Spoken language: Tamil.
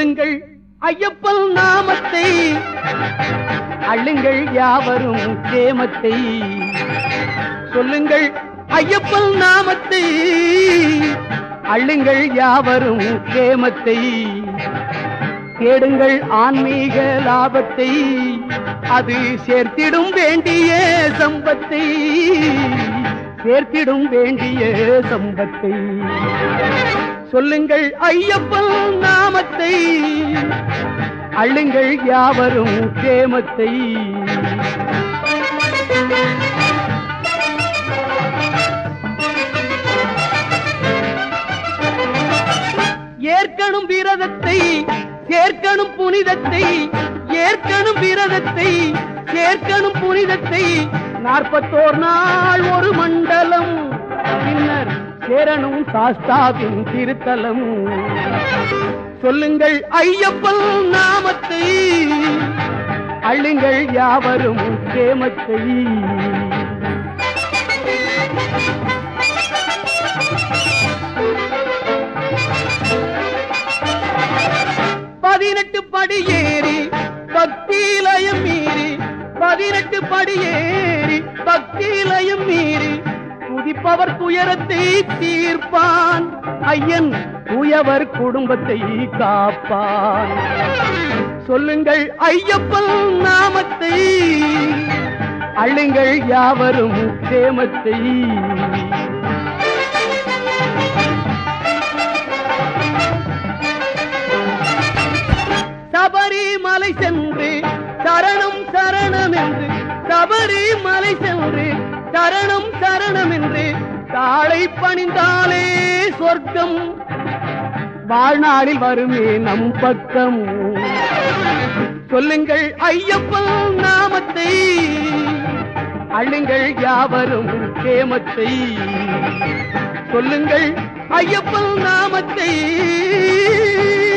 சொல்லுங்கள் ஐயப்பன் நாமத்தை அள்ளுங்கள் யாவரும் கேமத்தை சொல்லுங்கள் ஐயப்பன் நாமத்தை அள்ளுங்கள் யாவரும் கேமத்தை தேடுங்கள் ஆன்மீக லாபத்தை அது சேர்த்திடும் வேண்டிய சம்பத்தை சேர்த்திடும் வேண்டிய சம்பத்தை சொல்லுங்கள் ஐயப்பன் நாமத்தை அள்ளுங்கள் யாவரும் கேமத்தை ஏற்கனும் விரதத்தை சேர்க்கணும் புனிதத்தை ஏற்கனும் விரதத்தை சேர்க்கணும் புனிதத்தை நாற்பத்தோர் நாள் ஒரு மண்டலம் பின்னர் சேரணும் சாஸ்தாவின் திருத்தலம் சொல்லுங்கள் ஐயப்பன் நாமத்தை அள்ளுங்கள் யாவரும் கேமத்தை பதினெட்டு படி ஏறி பக்தியிலயம் மீறி பதினெட்டு படி ஏறி பக்தியிலயம் மீறி குதிப்பவர் துயரத்தை தீர்ப்பான் ஐயன் துயவர் குடும்பத்தை காப்பான் சொல்லுங்கள் ஐயப்பன் நாமத்தை அள்ளுங்கள் யாவரும் சேமத்தை சபரிமலை சென்று சரணம் சரணம் என்று சபரிமலை சென்று சரணம் சரணம் என்று தாளை பணிந்தாலே சொர்க்கம் வாழ்நாளில் வருமே நம் பக்கம் சொல்லுங்கள் ஐயப்பன் நாமத்தை அள்ளுங்கள் யாவரும் கேமத்தை சொல்லுங்கள் ஐயப்பன் நாமத்தை